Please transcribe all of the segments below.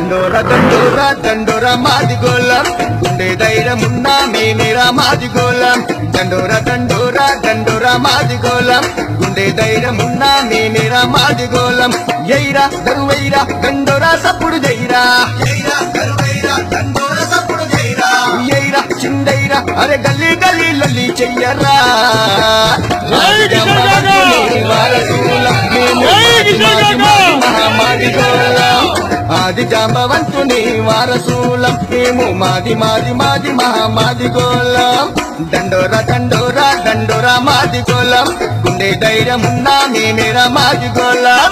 దండోర దండోర దండోర మాది గోళం గుండె ధైర్యం ఉన్నా మేమేరా మాది గోళం దండోర దండోర దండోర మాది గోళం గుండె ధైర్యం ఉన్నా మేమేరా మాది గోళం ఎయిరా దరువైరా దండోరా సప్పుడు జైరా ఎయిరా చిందైరా అరే గల్లీ గల్లీ లల్లి చెయ్యరా జై కిషోర్ గారు! జై కిషోర్ గారు! మాది గోళం ఆది జాంబవంతుని వారసూలం మేము మాది మాది మాది మహామాది గోళం దండోరా దండోరా దండోరా మాది గోళం గుండె ధైర్యం ఉన్నా మేమేరా మాది గోళం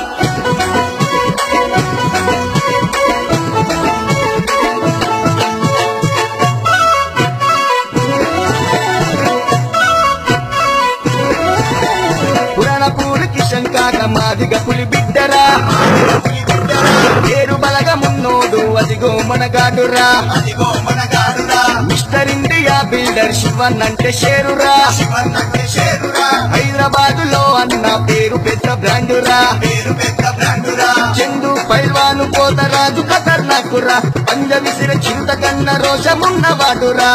పురాణ పూరి కిషన్ కాక మాదిగ పులి బిడ్డరా పేరు బలగ మున్నోడు అదిగో మనగాడురా మిస్టర్ ఇండియా బిల్డర్ శివన్ అంటే షేరురా హైదరాబాద్ లో అన్న పేరు పెద్ద బ్రాండురా చందు పైల్వాను పోతరాజు ఖతర్నాకురా పంజ విసిర చిరుత కన్న రోషమున్నవాడురా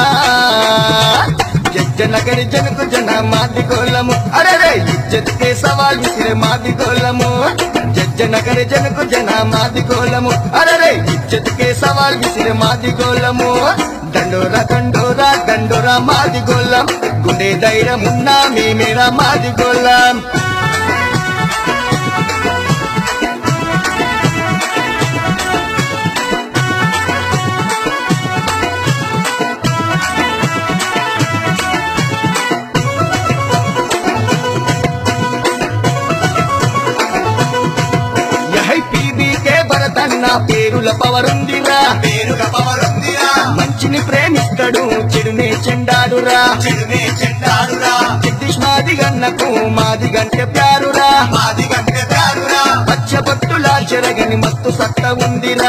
జనకరి జనకు జన మాది గోలము అరే ఇజ్జత్కే సవాల్ విసిరే మాది గోలము జనకరి జనకు జన మాది గోలము అరే ఇజ్జత్కే సవాల్ విసిరే మాది గోలము దండోరా దండోరా దండోరా మాది గోలం గుండె ధైర్యం ఉన్నా మేమేరా మాది గోలం యహై పీబీకే భరతన్న పేరుల పవరుందిరా మంచిని ప్రేమిస్తాడు చెడునే చెండాడురా జగదీష్ మాది గన్నకు మాది గంటె ప్యారురా పచ్చబొట్టులా చెరగని మత్తు సత్త ఉందిరా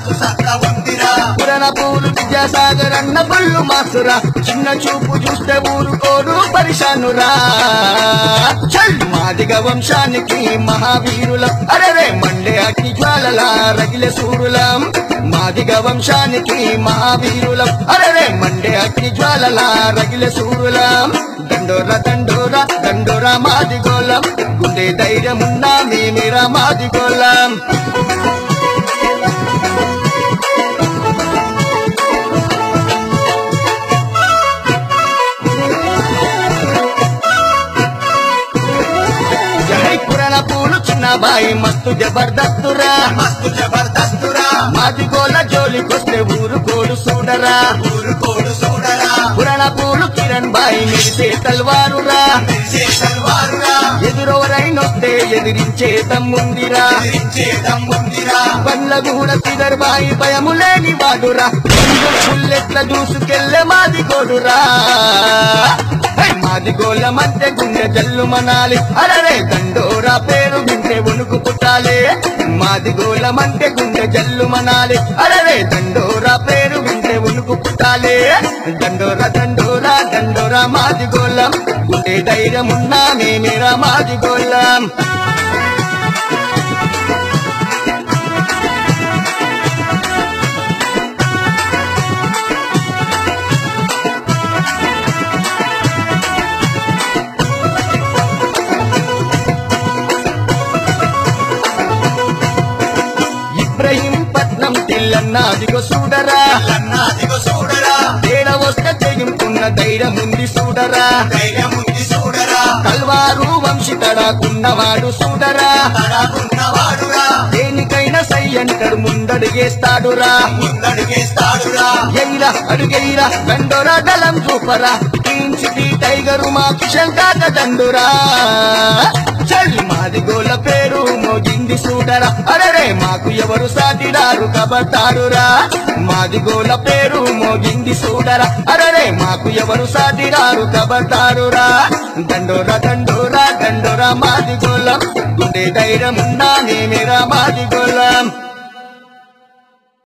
పురణ పూలు విద్యాసాగర్ అన్న బళ్ళు మాసురా చిన్న చూపు చూస్తే ఊరుకోడు పరిశానురా చల్ మాదిగ వంశానికి మహావీరులం అరే మండే అగ్ని జ్వాలలా రగిల సూరులం మాదిగ వంశానికి మహావీరులం అరే మండే అగ్ని జ్వాలలా రగిల సూరులం దండోర దండోర దండోర మాది గోళం గుండె ధైర్యమున్నా మేమేరా మాది గోళం జై పురాణ పూలు చిన్న బాయి మస్తు జబర్దస్తురా మాది గోల జోలికొస్తే ఊరు కోడు చూడరా పురాణ పూలు కిరణ్ బాయి మిరిసే తల్వారురా ఎదురెవరైనొస్తే ఎదిరించే తమ్ముందిరా బండ్ల కూడా సిదర్ బాయి భయము లేని వాడురా పుల్లెట్ల దూసుకెళ్ళే మాది గోడురా హై, మాది గోల మధ్య గుండె జల్లు మనాలి అరరే దండోరా పేరు వింటే వణుకు పుట్టాలి మాది గోల మధ్య గుండె జల్లు మనాలి అరరే దండోరా పేరు వింటే వణుకు పుట్టాలి దండోరా దండోరా దండోరా మాది గోళం గుండె ధైర్యం ఉన్నా మేమేరా మాది గోళం ఇబ్రహీం పట్నం తెల్లన్నాదిగో చూడరా తేడ వస్తే తెగింపున్న ధైర్యం ఉంది చూడరా కల్వారు వంశితడాకున్నవాడు చూడరా దేనికైనా సై అంటాడు ముందడుగేస్తాడురా ఎయిరా అడుగెయిరా దండోరా దళం చూపరా క్లీన్ సిటీ టైగరు మా కిషన్ కాక దండురా చల్ మాది గోల పేరు మోగింది చూడరా అరే మాకు ఎవరు సాటిరారు కబడ్డారురా మాది గోల పేరు మోగింది చూడరా అరే మాకు ఎవరు సాటిరారు కబడ్డారురా దండోరా దండోరా దండోరా మాది గోలం గుండె ధైర్యం ఉన్నా నేనేరా మాది గోలం